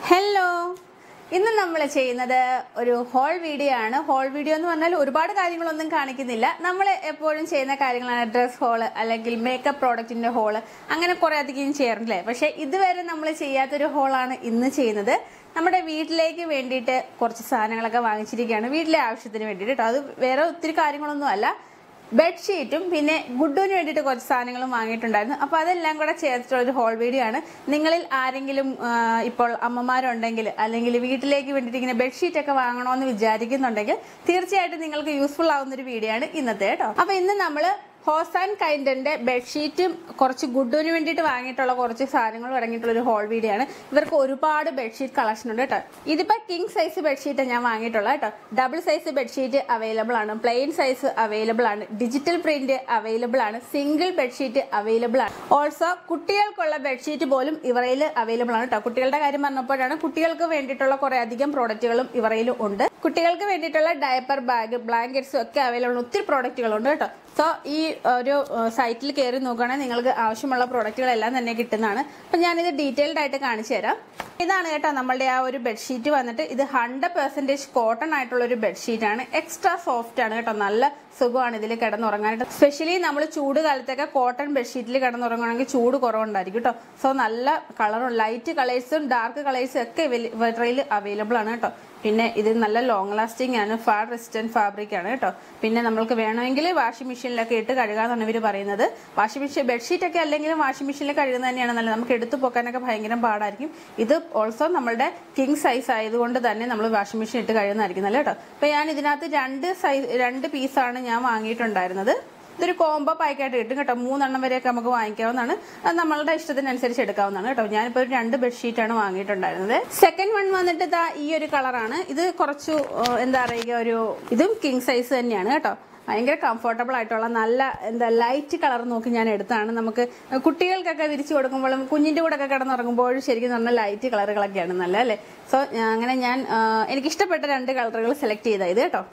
hello ഇന്ന് നമ്മൾ ചെയ്യുന്നത് ഒരു ഹോൾ വീഡിയോ ആണ് ഹോൾ വീഡിയോ എന്ന് പറഞ്ഞാൽ ഒരുപാട് കാര്യങ്ങളൊന്നും കാണിക്കുന്നില്ല നമ്മൾ എപ്പോഴും ചെയ്യുന്ന കാര്യങ്ങളാണ് ഡ്രസ് ഹോള് അല്ലെങ്കിൽ മേക്കപ്പ് പ്രോഡക്റ്റിന്റെ ഹോള് അങ്ങനെ കുറെ അധികം ചെയ്യാറില്ലേ പക്ഷെ ഇതുവരെ നമ്മൾ ചെയ്യാത്തൊരു ഹോളാണ് ഇന്ന് ചെയ്യുന്നത് നമ്മുടെ വീട്ടിലേക്ക് വേണ്ടിയിട്ട് കുറച്ച് സാധനങ്ങളൊക്കെ വാങ്ങിച്ചിരിക്കുകയാണ് വീട്ടിലെ ആവശ്യത്തിന് വേണ്ടിയിട്ട് കേട്ടോ അത് വേറെ ഒത്തിരി കാര്യങ്ങളൊന്നും അല്ല ബെഡ്ഷീറ്റും പിന്നെ ഗുഡുവിന് വേണ്ടിയിട്ട് കുറച്ച് സാധനങ്ങളും വാങ്ങിയിട്ടുണ്ടായിരുന്നു അപ്പോൾ അതെല്ലാം കൂടെ ചേർത്തിട്ടുള്ള ഒരു ഹോൾ വീഡിയോ ആണ് നിങ്ങളിൽ ആരെങ്കിലും ആ, ഇപ്പോൾ അമ്മമാരുണ്ടെങ്കിൽ അല്ലെങ്കിൽ വീട്ടിലേക്ക് വേണ്ടിയിട്ട് ഇങ്ങനെ ബെഡ്ഷീറ്റ് ഒക്കെ വാങ്ങണമെന്ന് വിചാരിക്കുന്നുണ്ടെങ്കിൽ തീർച്ചയായിട്ടും നിങ്ങൾക്ക് യൂസ്ഫുൾ ആവുന്ന ഒരു വീഡിയോ ആണ് ഇന്നത്തെ കേട്ടോ അപ്പോൾ ഇന്ന് നമ്മൾ ഹോസ് ആൻഡ് കൈൻഡന്റെ ബെഡ്ഷീറ്റും കുറച്ച് ഗുഡുവിന് വേണ്ടിയിട്ട് വാങ്ങിയിട്ടുള്ള കുറച്ച് സാധനങ്ങളും അടങ്ങിയിട്ടുള്ള ഒരു ഹോൾ വീഡിയോ ആണ് ഇവർക്ക് ഒരുപാട് ബെഡ്ഷീറ്റ് കളക്ഷൻ ഉണ്ട് കേട്ടോ ഇതിപ്പോ കിങ് സൈസ് ബെഡ്ഷീറ്റ് ഞാൻ വാങ്ങിയിട്ടുള്ള കേട്ടോ ഡബിൾ സൈസ് ബെഡ്ഷീറ്റ് അവൈലബിൾ ആണ് പ്ലെയിൻ സൈസ് അവൈലബിൾ ആണ് ഡിജിറ്റൽ പ്രിന്റ് അവൈലബിൾ ആണ് സിംഗിൾ ബെഡ്ഷീറ്റ് അവൈലബിൾ ആണ് ഓൾസോ കുട്ടികൾക്കുള്ള ബെഡ്ഷീറ്റ് പോലും ഇവറയിൽ അവൈലബിൾ ആണ് കേട്ടോ കുട്ടികളുടെ കാര്യം പറഞ്ഞപ്പോഴാണ് കുട്ടികൾക്ക് വേണ്ടിയിട്ടുള്ള കുറെ അധികം പ്രോഡക്റ്റുകളും ഇവറയിൽ ഉണ്ട് കുട്ടികൾക്ക് വേണ്ടിയിട്ടുള്ള ഡയപ്പർ ബാഗ് ബ്ലാങ്കറ്റ്സും ഒക്കെ അവൈലബിൾ ഒത്തിരി പ്രോഡക്റ്റുകളുണ്ട് കേട്ടോ സോ ഈ ഒരു സൈറ്റിൽ കയറി നോക്കുകയാണെങ്കിൽ നിങ്ങൾക്ക് ആവശ്യമുള്ള പ്രോഡക്റ്റുകളെല്ലാം തന്നെ കിട്ടുന്നതാണ് അപ്പം ഞാനിത് ഡീറ്റെയിൽഡ് ആയിട്ട് കാണിച്ചു തരാം ഇതാണ് കേട്ടോ നമ്മളുടെ ആ ഒരു ബെഡ്ഷീറ്റ് വന്നിട്ട് ഇത് ഹൺഡ്രഡ് പെർസെൻറ്റേജ് കോട്ടൺ ആയിട്ടുള്ള ഒരു ബെഡ്ഷീറ്റ് ആണ് എക്സ്ട്രാ സോഫ്റ്റ് ആണ് കേട്ടോ നല്ല സുഖമാണ് ഇതിൽ കിടന്നുറങ്ങാനായിട്ട് സ്പെഷ്യലി നമ്മൾ ചൂട് കാലത്തൊക്കെ കോട്ടൺ ബെഡ്ഷീറ്റിൽ കിടന്നുറങ്ങുകയാണെങ്കിൽ ചൂട് കുറവുണ്ടായിരിക്കും കേട്ടോ സോ നല്ല കളറും ലൈറ്റ് കളേഴ്സും ഡാർക്ക് കളേഴ്സും ഒക്കെ ഇവയിൽ അവൈലബിൾ ആണ് കേട്ടോ പിന്നെ ഇത് നല്ല ലോങ് ലാസ്റ്റിംഗ് ആണ് ഫാർ റെസിസ്റ്റന്റ് ഫാബ്രിക് ആണ് കേട്ടോ പിന്നെ നമ്മൾക്ക് വേണമെങ്കിൽ വാഷിംഗ് മെഷീനിലൊക്കെ ഇട്ട് കഴുകാന്നാണ് ഇവർ പറയുന്നത് വാഷിംഗ് മെഷീൻ ബെഡ്ഷീറ്റ് ഒക്കെ അല്ലെങ്കിലും വാഷിംഗ് മെഷീനിൽ കഴുകുന്നത് തന്നെയാണ് നല്ലത് നമുക്ക് എടുത്തു പോക്കാനൊക്കെ ഭയങ്കര പാടായിരിക്കും ഇത് ഓൾസോ നമ്മളുടെ കിങ് സൈസ് ആയതുകൊണ്ട് തന്നെ നമ്മൾ വാഷിംഗ് മെഷീൻ ഇട്ട് കഴുകുന്നതായിരിക്കും നല്ല കേട്ടോ അപ്പൊ ഞാൻ ഇതിനകത്ത് രണ്ട് സൈസ് രണ്ട് പീസാണ് ഞാൻ വാങ്ങിയിട്ടുണ്ടായിരുന്നത് ഇതൊരു കോംബോ പായ്ക്കായിട്ട് കിട്ടും കേട്ടോ മൂന്നെണ്ണം വരെയൊക്കെ നമുക്ക് വാങ്ങിക്കാവുന്നതാണ് അത് നമ്മളുടെ ഇഷ്ടത്തിനനുസരിച്ച് എടുക്കാവുന്നതാണ് കേട്ടോ ഞാനിപ്പോൾ ഒരു രണ്ട് ബെഡ്ഷീറ്റാണ് വാങ്ങിയിട്ടുണ്ടായിരുന്നത് സെക്കൻഡ് വൺ വന്നിട്ട് ഇതാ ഈ ഒരു കളറാണ് ഇത് കുറച്ചു ഏഹ്, എന്താ പറയുക ഒരു ഇതും കിങ് സൈസ് തന്നെയാണ് കേട്ടോ ഭയങ്കര കംഫർട്ടബിൾ ആയിട്ടുള്ള നല്ല എന്താ ലൈറ്റ് കളർ നോക്കി ഞാൻ എടുത്താണ് നമുക്ക് കുട്ടികൾക്കൊക്കെ വിരിച്ചു കൊടുക്കുമ്പോഴും കുഞ്ഞിന്റെ കൂടെ ഒക്കെ കിടന്നുറങ്ങുമ്പോഴും ശരിക്കും പറഞ്ഞാൽ ലൈറ്റ് കളറുകളൊക്കെയാണ് നല്ല അല്ലേ സോ അങ്ങനെ ഞാൻ ഏഹ്, എനിക്ക് ഇഷ്ടപ്പെട്ട രണ്ട് കളറുകൾ സെലക്ട് ചെയ്താ ഇത് കേട്ടോ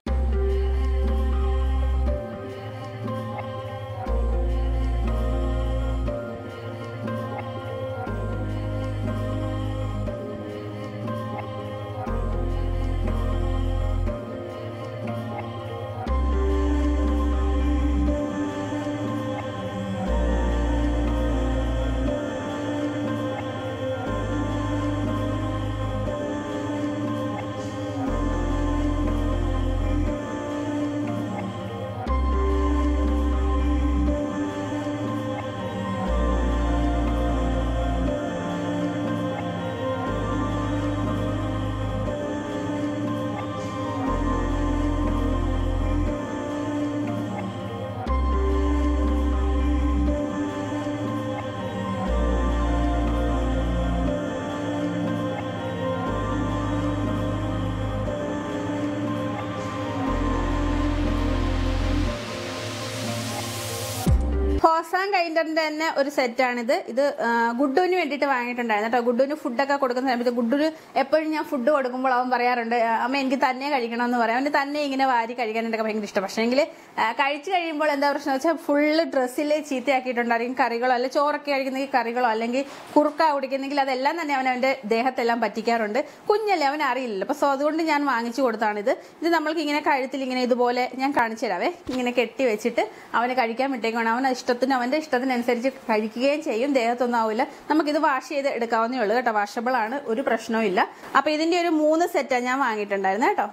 ഹോസാൻ കൈൻഡറിന്റെ തന്നെ ഒരു സെറ്റാണിത് ഇത് ആ, ഗുഡുവിന് വേണ്ടിയിട്ട് വാങ്ങിയിട്ടുണ്ടായിരുന്നു കേട്ടോ ഗുഡുവിന് ഫുഡൊക്കെ കൊടുക്കുന്ന സമയത്ത് ഗുഡുവിന് എപ്പോഴും ഞാൻ ഫുഡ് കൊടുക്കുമ്പോൾ അവൻ പറയാറുണ്ട് "ആ, അമ്മ എനിക്ക് തന്നെ കഴിക്കണം എന്ന് പറയാം അവന് തന്നെ ഇങ്ങനെ വാരി കഴിക്കാനായിട്ടൊക്കെ ഭയങ്കര ഇഷ്ടം പക്ഷേങ്കിൽ കഴിച്ചു കഴിയുമ്പോൾ എന്താ പ്രശ്നം വെച്ചാൽ ഫുള്ള് ഡ്രസ്സിൽ ചീത്തയാക്കിയിട്ടുണ്ടായിരിക്കും കറികളോ അല്ലെങ്കിൽ ചോറൊക്കെ കഴിക്കുന്നെങ്കിൽ കറികളോ അല്ലെങ്കിൽ കുറുക്ക കുടിക്കുന്നെങ്കിൽ അതെല്ലാം തന്നെ അവൻ അവന്റെ ദേഹത്തെല്ലാം പറ്റിക്കാറുണ്ട് കുഞ്ഞല്ലേ അവൻ അറിയില്ലല്ലോ അപ്പൊ സോ അതുകൊണ്ട് ഞാൻ വാങ്ങിച്ചു കൊടുത്താണിത് ഇത് നമ്മൾക്ക് ഇങ്ങനെ കഴുത്തിൽ ഇങ്ങനെ ഇതുപോലെ ഞാൻ കാണിച്ചു തരാവേ ഇങ്ങനെ കെട്ടി വെച്ചിട്ട് അവന് കഴിക്കാൻ വിട്ടേക്കാണ് അവൻ ഇഷ്ടത്തിന് അവന്റെ ഇഷ്ടത്തിനനുസരിച്ച് കഴിക്കുകയും ചെയ്യും ദേഹത്തൊന്നും ആവില്ല നമുക്കിത് വാഷ് ചെയ്ത് എടുക്കാവുന്നേ ഉള്ളൂ കേട്ടോ വാഷബിൾ ആണ് ഒരു പ്രശ്നവും ഇല്ല അപ്പൊ ഇതിന്റെ ഒരു മൂന്ന് സെറ്റാണ് ഞാൻ വാങ്ങിയിട്ടുണ്ടായിരുന്നത് കേട്ടോ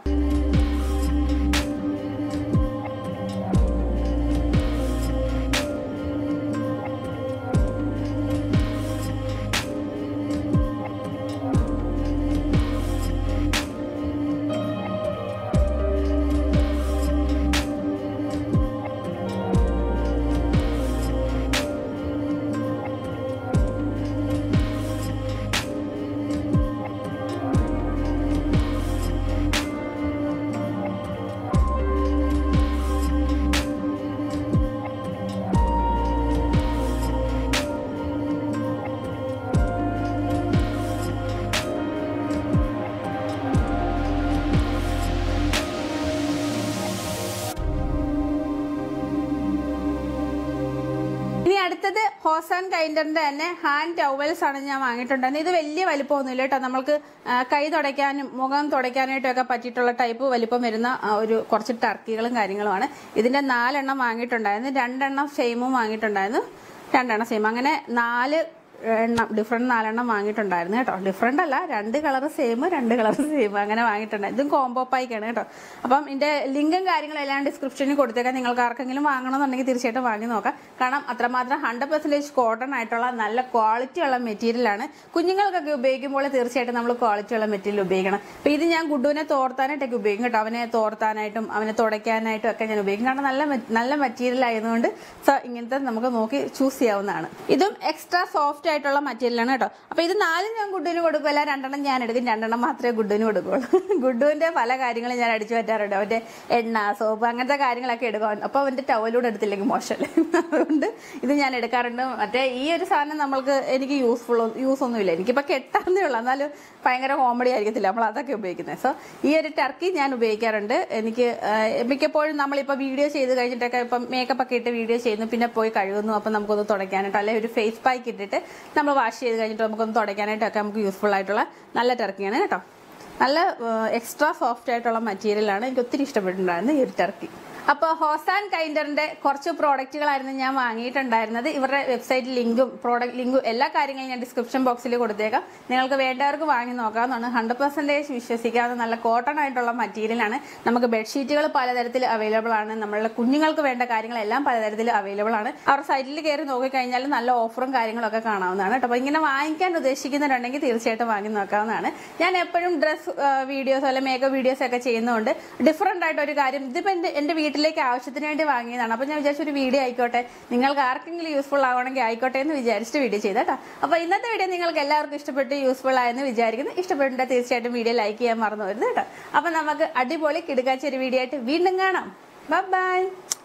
അടുത്തത് ഹോസാൻ കൈൻഡറിന്റെ തന്നെ ഹാൻഡ് ടവൽസ് ആണ് ഞാൻ വാങ്ങിയിട്ടുണ്ടായിരുന്നത് ഇത് വലിയ വലിപ്പമൊന്നുമില്ല കേട്ടോ നമ്മൾക്ക് ആ, കൈ തുടയ്ക്കാനും മുഖം തുടയ്ക്കാനായിട്ടും ഒക്കെ പറ്റിയിട്ടുള്ള ടൈപ്പ് വലിപ്പം വരുന്ന ആ, ഒരു കുറച്ച് ടർക്കികളും കാര്യങ്ങളുമാണ് ഇതിന്റെ നാലെണ്ണം വാങ്ങിയിട്ടുണ്ടായിരുന്നു രണ്ടെണ്ണം സെയിമും വാങ്ങിയിട്ടുണ്ടായിരുന്നു രണ്ടെണ്ണം സെയിം അങ്ങനെ നാല് എണ്ണം ഡിഫറെന്റ് നാലെണ്ണം വാങ്ങിയിട്ടുണ്ടായിരുന്നു കേട്ടോ ഡിഫറെന്റ് അല്ല രണ്ട് കളർ സെയിം രണ്ട് കളർ സെയിം അങ്ങനെ വാങ്ങിയിട്ടുണ്ടായിരുന്നു ഇതും കോംബോ പായ്ക്കാണ് കേട്ടോ അപ്പം ഇതിന്റെ ലിങ്കും കാര്യങ്ങളും എല്ലാം ഡിസ്ക്രിപ്ഷനിൽ കൊടുത്തേക്കാം നിങ്ങൾക്ക് ആർക്കെങ്കിലും വാങ്ങണമെന്നുണ്ടെങ്കിൽ തീർച്ചയായിട്ടും വാങ്ങി നോക്കാം കാരണം അത്രമാത്രം ഹൺഡ്രഡ് പെർസെന്റേജ് കോട്ടൺ ആയിട്ടുള്ള നല്ല ക്വാളിറ്റി ഉള്ള മെറ്റീരിയലാണ് കുഞ്ഞുങ്ങൾക്കൊക്കെ ഉപയോഗിക്കുമ്പോൾ തീർച്ചയായിട്ടും നമ്മൾ ക്വാളിറ്റി ഉള്ള മെറ്റീരിയൽ ഉപയോഗിക്കണം അപ്പൊ ഇത് ഞാൻ ഗുഡുവിനെ തോർത്താനായിട്ടൊക്കെ ഉപയോഗിക്കും കേട്ടോ അവനെ തോർത്താനായിട്ടും അവനെ തുടയ്ക്കാനായിട്ടും ഒക്കെ ഞാൻ ഉപയോഗിക്കും കാരണം നല്ല മെ- നല്ല മെറ്റീരിയൽ ആയതുകൊണ്ട് സോ ഇങ്ങനത്തെ നമുക്ക് നോക്കി ചൂസ് ചെയ്യാവുന്നതാണ് ഇതും എക്സ്ട്രാ സോഫ്റ്റ് ആയിട്ടുള്ള മെറ്റീരിയലാണ് കേട്ടോ അപ്പൊ ഇത് നാലും ഞാൻ ഗുഡുവിന് കൊടുക്കില്ല രണ്ടെണ്ണം ഞാൻ എടുക്കും രണ്ടെണ്ണം മാത്രമേ ഗുഡുവിന് കൊടുക്കുള്ളൂ ഗുഡുവിന്റെ പല കാര്യങ്ങളും ഞാൻ അടിച്ചു പറ്റാറുണ്ട് അവന്റെ എണ്ണ സോപ്പ് അങ്ങനത്തെ കാര്യങ്ങളൊക്കെ എടുക്കും അപ്പൊ അവന്റെ ടവലൂടെ എടുത്തില്ലെങ്കിൽ മോശമല്ലേ അതുകൊണ്ട് ഇത് ഞാൻ എടുക്കാറുണ്ട് മറ്റേ ഈ ഒരു സാധനം നമ്മൾക്ക് എനിക്ക് യൂസ്ഫുൾ യൂസ് ഒന്നുമില്ല എനിക്കിപ്പോ കെട്ടാന്നേ ഉള്ളൂ എന്നാലും ഭയങ്കര കോമഡി ആയിരിക്കത്തില്ല നമ്മൾ അതൊക്കെ ഉപയോഗിക്കുന്നത് സോ ഈ ഒരു ടർക്കി ഞാൻ ഉപയോഗിക്കാറുണ്ട് എനിക്ക് ആ, മിക്കപ്പോഴും നമ്മളിപ്പോൾ വീഡിയോ ചെയ്ത് കഴിഞ്ഞിട്ടൊക്കെ ഇപ്പം മേക്കപ്പ് ഒക്കെ ഇട്ട് വീഡിയോ ചെയ്യുന്നു പിന്നെ പോയി കഴുകുന്നു അപ്പം നമുക്കൊന്ന് തുടയ്ക്കാനായിട്ട് അല്ലെങ്കിൽ ഒരു ഫേസ് പാക്ക് ഇട്ടിട്ട് നമ്മൾ വാഷ് ചെയ്ത് കഴിഞ്ഞിട്ട് നമുക്കൊന്ന് തുടയ്ക്കാനായിട്ടൊക്കെ നമുക്ക് യൂസ്ഫുൾ ആയിട്ടുള്ള നല്ല ടർക്കിയാണ് കേട്ടോ നല്ല എക്സ്ട്രാ സോഫ്റ്റ് ആയിട്ടുള്ള മെറ്റീരിയലാണ് എനിക്ക് ഒത്തിരി ഇഷ്ടപ്പെട്ടിട്ടുണ്ടായിരുന്നു ഈ ഒരു ടർക്കി അപ്പോൾ ഹോസാൻ കൈൻഡറിന്റെ കുറച്ച് പ്രോഡക്റ്റുകളായിരുന്നു ഞാൻ വാങ്ങിയിട്ടുണ്ടായിരുന്നത് ഇവരുടെ വെബ്സൈറ്റ് ലിങ്കും പ്രോഡക്റ്റ് ലിങ്കും എല്ലാ കാര്യങ്ങളും ഞാൻ ഡിസ്ക്രിപ്ഷൻ ബോക്സിൽ കൊടുത്തേക്കാം നിങ്ങൾക്ക് വേണ്ടവർക്ക് വാങ്ങി നോക്കാവുന്നതാണ് ഹൺഡ്രഡ് പെർസെൻറ്റേജ് വിശ്വസിക്കാവുന്ന നല്ല കോട്ടൺ ആയിട്ടുള്ള മെറ്റീരിയലാണ് നമുക്ക് ബെഡ്ഷീറ്റുകൾ പലതരത്തിൽ അവൈലബിൾ ആണ് നമ്മളുടെ കുഞ്ഞുങ്ങൾക്ക് വേണ്ട കാര്യങ്ങളെല്ലാം പലതരത്തിൽ അവൈലബിൾ ആണ് അവർ സൈറ്റിൽ കയറി നോക്കിക്കഴിഞ്ഞാൽ നല്ല ഓഫറും കാര്യങ്ങളൊക്കെ കാണാവുന്നതാണ് കേട്ടോ അപ്പോൾ ഇങ്ങനെ വാങ്ങിക്കാൻ ഉദ്ദേശിക്കുന്നുണ്ടെങ്കിൽ തീർച്ചയായിട്ടും വാങ്ങി നോക്കാവുന്നതാണ് ഞാൻ എപ്പോഴും ഡ്രസ് വീഡിയോസ് അല്ലെ മേക്കപ്പ് വീഡിയോസ് ഒക്കെ ചെയ്യുന്നതുകൊണ്ട് ഡിഫറെന്റ് ആയിട്ട് ഒരു കാര്യം ഇതിപ്പോ എന്റെ എന്റെ വീട്ടിലേക്ക് ആവശ്യത്തിന് വേണ്ടി വാങ്ങിയതാണ് അപ്പൊ ഞാൻ വിചാരിച്ചു ഒരു വീഡിയോ ആയിക്കോട്ടെ നിങ്ങൾക്ക് ആർക്കെങ്കിലും യൂസ്ഫുൾ ആവണമെങ്കിൽ ആയിക്കോട്ടെ എന്ന് വിചാരിച്ചിട്ട് വീഡിയോ ചെയ്തേട്ടാ അപ്പൊ ഇന്നത്തെ വീഡിയോ നിങ്ങൾക്ക് എല്ലാവർക്കും ഇഷ്ടപ്പെട്ട് യൂസ്ഫുൾ ആയെന്ന് വിചാരിക്കുന്നു ഇഷ്ടപ്പെട്ടിട്ട് തീർച്ചയായിട്ടും വീഡിയോ ലൈക്ക് ചെയ്യാൻ മറന്നു വരുന്നത് കേട്ടോ അപ്പൊ നമുക്ക് അടിപൊളി കിടക്കാച്ച ഒരു വീഡിയോ ആയിട്ട് വീണ്ടും കാണാം ബൈ